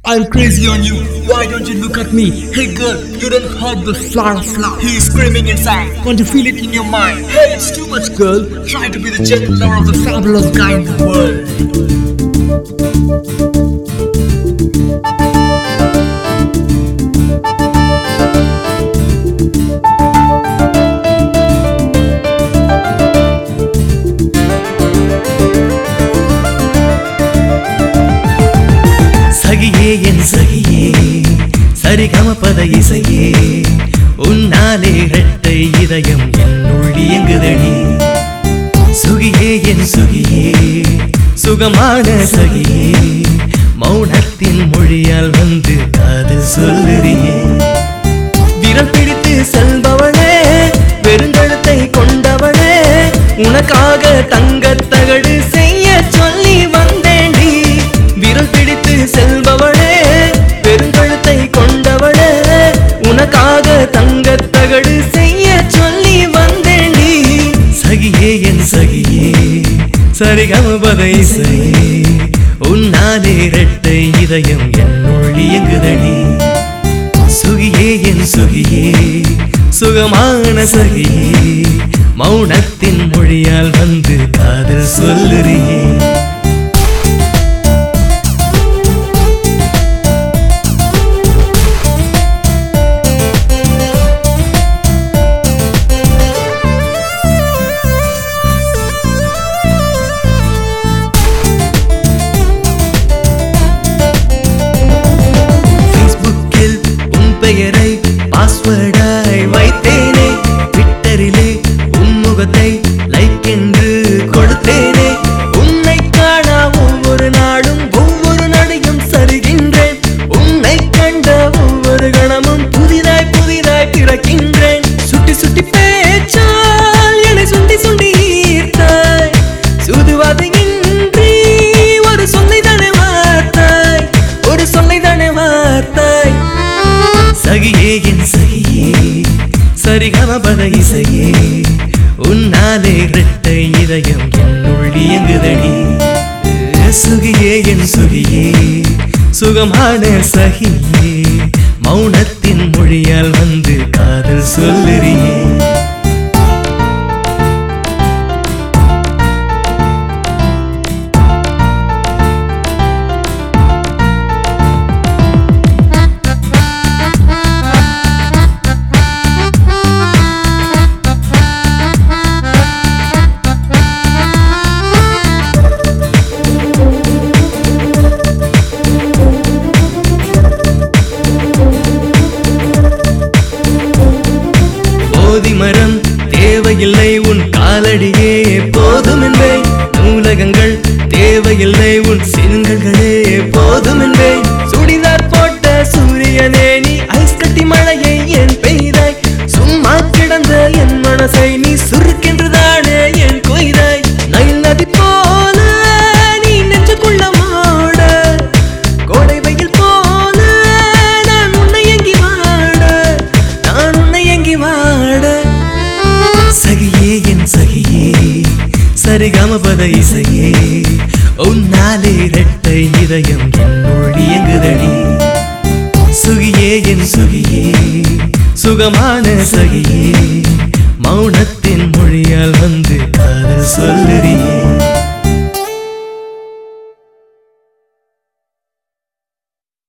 I'm crazy on you. Why don't you look at me? Hey girl, you don't hurt the flower flower. He is screaming inside. Can't you feel it in your mind? Hey, it's too much, girl. Try to be the gentler of the fabulous guy in the world. சகியே என் சகியே சரிகமபத இசையே உன்னாலே இரட்டை இதயம் என்னுள் இயங்குதடி சுகியே என் சுகியே சுகமான சகியே மௌனத்தின் மொழியால் வந்து காதல் சொல்லுறியே விரல் பிடித்து செல்பவளே பெருங்கழுத்தை கொண்டவளே உனக்காக தங்கத் தகடு செய்ய சொல்லி வந்தேண்டி விரல் பிடித்து செல்பவளே பெருங்கழுத்தை கொண்டவளே உனக்காக தங்கத் தகடு செய்ய சொல்லி வந்தேண்டி சகியே என் சகியே சரிகமபதை செய்யே உன்னாலே இரட்டை இதயம் என்னுள் இயங்குதடி சுகியே என் சுகியே சுகமான சகியே மௌனத்தின் மொழியால் வந்து காதல் சொல்லுறியே ஃபேஸ்புக்கில் உன் பெயரை பாஸ்வேர்டாய் வைத்தேனே ட்விட்டரிலே உன் முகத்தை லைக் என்று கொடுத்தேனே உன்னை காண ஒவ்வொரு நாளும் ஒவ்வொரு நடியும் சரிகின்றேன் உன்னை கண்ட ஒவ்வொரு கணமும் புதிதாய் புதிதாய் பிறக்கின்றேன் சுட்டி சுட்டி பேச்சால் என்னை சுண்டி சுண்டி ஈர்த்தாய் சூதுவாதையின்றி ஒரு சொல்லை தானே வார்த்தாய் ஒரு சொல்லை தானே வார்த்தாய் சகியே என் சகியே சரிகமபத இசையே உன்னாலே இரட்டை இதயம் என்னுள் இயங்குதடி சுகியே என் சுகியே சுகமான சகியே மௌனத்தின் மொழியால் வந்து காதல் சொல்லுறியே போதி மரம் தேவையில்லை உன் காலடியே போதும் என்பே நூலகங்கள் தேவையில்லை உன் சிங்கங்களே போதும் என்பே சுடிதார் போட்ட சூரியனே நீ ஐஸ் கட்டி மழையை என் பெய்தாய் சும்மா கிடந்த என் மனசை நீ சுருக்கென்றுதானே என் கொய்தாய் நைல் நதி போல நீ நெஞ்சுக்குள்ள மாட கோடை வெயில் போல நான் உன்னை எங்கி வாட நான் உன்னை எங்கி வாட சகியே என் சகியே சரிகமபத இசையே உன்னாலே இரட்டை இதயம் என்னுள் இயங்குதடி சுகியே என் சுகியே சுகமான சகியே